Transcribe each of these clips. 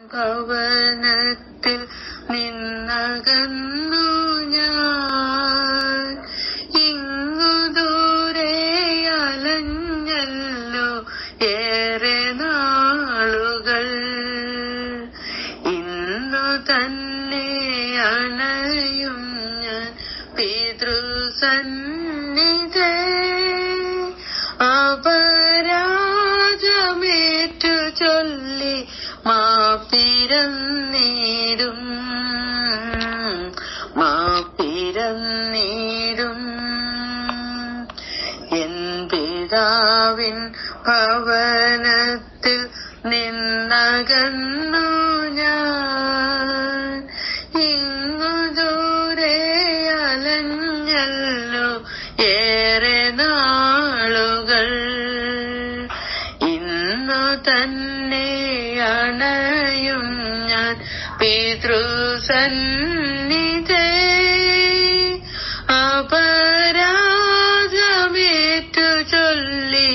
ഭവനത്തിൽ നിന്നകന്നു ഞാൻ ഇങ്ങു ദൂരെ അലഞ്ഞല്ലോ ഏറെ നാളുകൾ ഇന്നു തന്നെ അണയും ഞാൻ പിതൃസന്നിധേ അപരാധമേറ്റു ചൊല്ലി മാപ്പിരന്നീരും മാപ്പിരന്നീരും എൻ പിതാവിൻ ഭവനത്തിൽ നിന്നകന്നു ഞാൻ ഇങ്ങു ദൂരെ അലഞ്ഞല്ലോ ഏറെ നാളുകൾ ഇന്നു തന്നെ അണയും ഞാൻ പിതൃസന്നിധേ അപരാധമേറ്റു ചൊല്ലി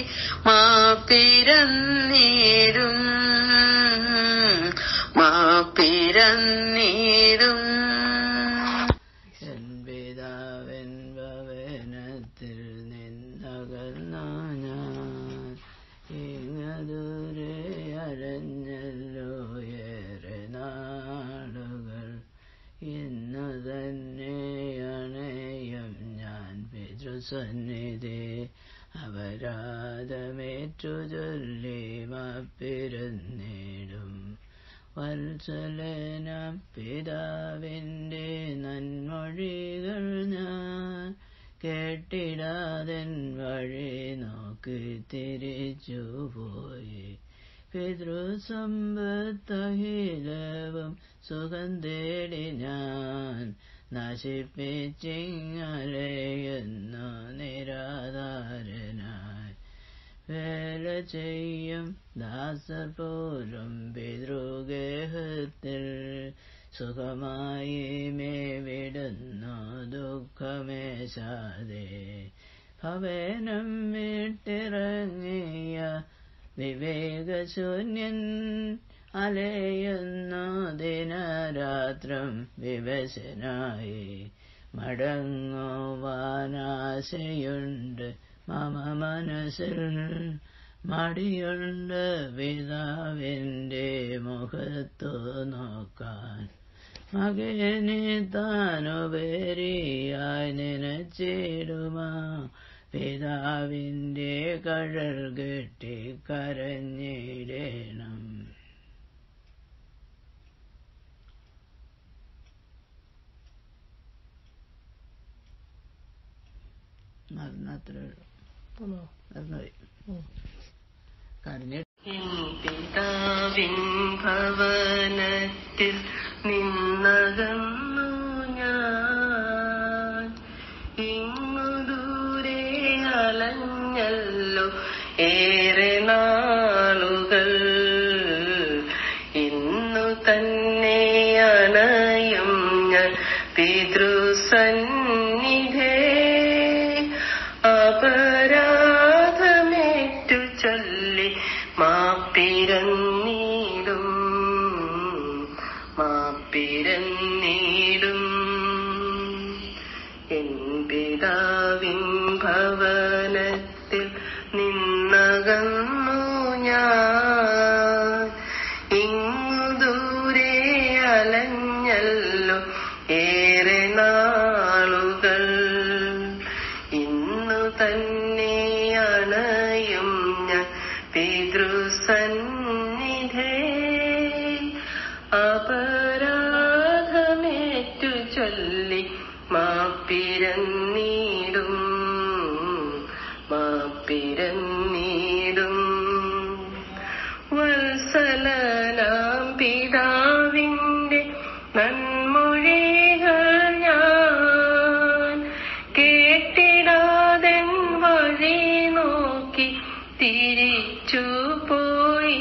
മാപ്പിരന്നീരും മാപ്പിരന്നീരും എൻ പിതാവൻ ഭവനത്തിൽ നിന്നകന്ന ഞാൻ ഇങ്ങദൂരെ അരഞ്ഞല്ലോ ഏറെ നാളുകൾ ഇന്നു തന്നെ അണയും ഞാൻ പിതൃസന്നിധി അപരാധമേറ്റു ചൊല്ലി മാപ്പിരുന്നിടും വത്സലനാം പിതാവിൻ്റെ നന്മൊഴികൾ ഞാൻ കേട്ടിടാതൻ വഴി നോക്കി തിരിച്ചുപോയി പിതൃസമ്പത്തഹിലവും സുഖം തേടി ഞാൻ നശിപ്പിച്ചിങ്ങലയുന്നു നിരാധാരനായി വേല ചെയ്യും ദാസർ പോലും പിതൃഗേഹത്തിൽ സുഖമായി മേ വിടുന്നു ദുഃഖമേശാതെ ഭവനം വിട്ടിറങ്ങിയ വിവേകശൂന്യൻ അലയുന്നു ദിനരാത്രം വിവശനായി മടങ്ങുവാനാശയുണ്ട് മമ മനസ്സിൽ മടിയുണ്ട് പിതാവിൻ്റെ മുഖത്തു നോക്കാൻ മകനെ താനുപരിയായി നനച്ചിടുമാ പിതാവിൻ്റെ കഴൽ കെട്ടി കരഞ്ഞിടണം മരണത്രേ ഉള്ളൂ മരണമായി കരഞ്ഞിട്ട് എൻ പിതാവിൻ ഭവനത്തിൽ നിന്നകന്നു ഞാൻ ഇങ്ങു ദൂരെ അലഞ്ഞല്ലോ ഏറെ നാളുകൾ ഇന്നു തന്നെ അണയും ഞാൻ പിതൃസന്നിധേ അപരാധമേറ്റു ചൊല്ലി മാപ്പിരന്നീടും മാപ്പിരന്നീടും എൻ പിതാവിൻ ഭവനത്തിൽ നിന്നകന്നു ഞാൻ ഇങ്ങു ദൂരെ അലഞ്ഞല്ലോ ഏറെ നാളുകൾ ഇന്നു തന്നെ അണയും ഞാൻ പിതൃസന്നിധേ അപരാധമേറ്റു ചൊല്ലി മാപ്പിരന്നീടും മാപ്പിരന്നീടും വത്സലനാം പിതാവിൻ്റെ നന്മൊഴികൾ ഞാൻ കേട്ടിടാതൻ വഴി നോക്കി തിരിച്ചു പോയി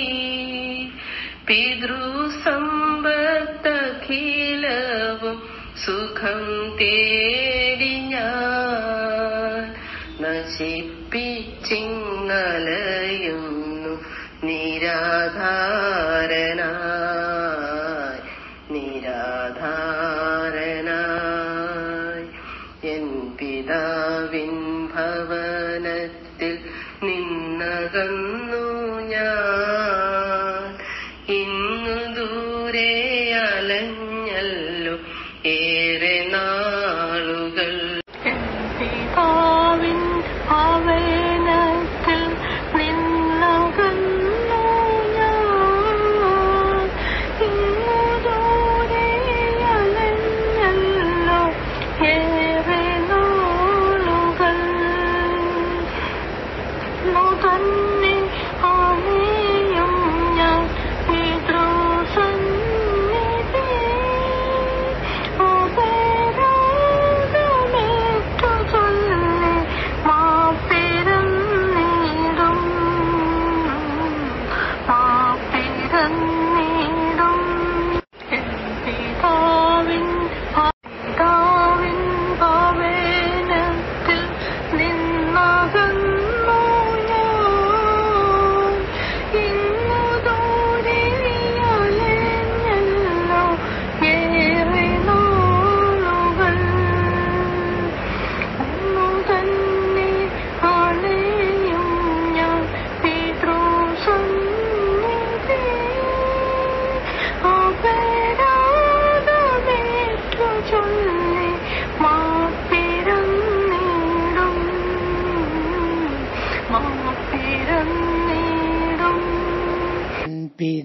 പിതൃസമ്പത്തഖിലവും സുഖം തേടി ഞാൻ നശിപ്പിച്ചിങ്ങലയുന്നു നിരാധാരണ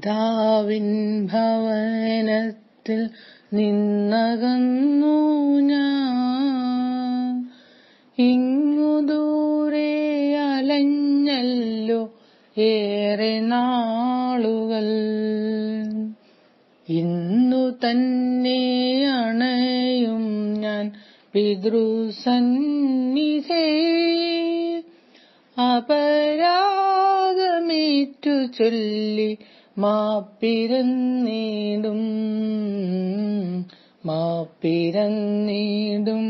പിതാവിൻ ഭവനത്തിൽ നിന്നകന്നു ഞാൻ ഇങ്ങു ദൂരെ അലഞ്ഞല്ലോ ഏറെ നാളുകൾ ഇന്നു തന്നെ അണയും ഞാൻ പിതൃസന്നിധേ അപരാധമേറ്റു ചൊല്ലി മാപ്പിരന്നീടും മാപ്പിരന്നീടും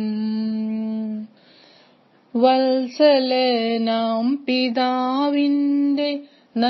വത്സലനാം പിതാവിന്റെ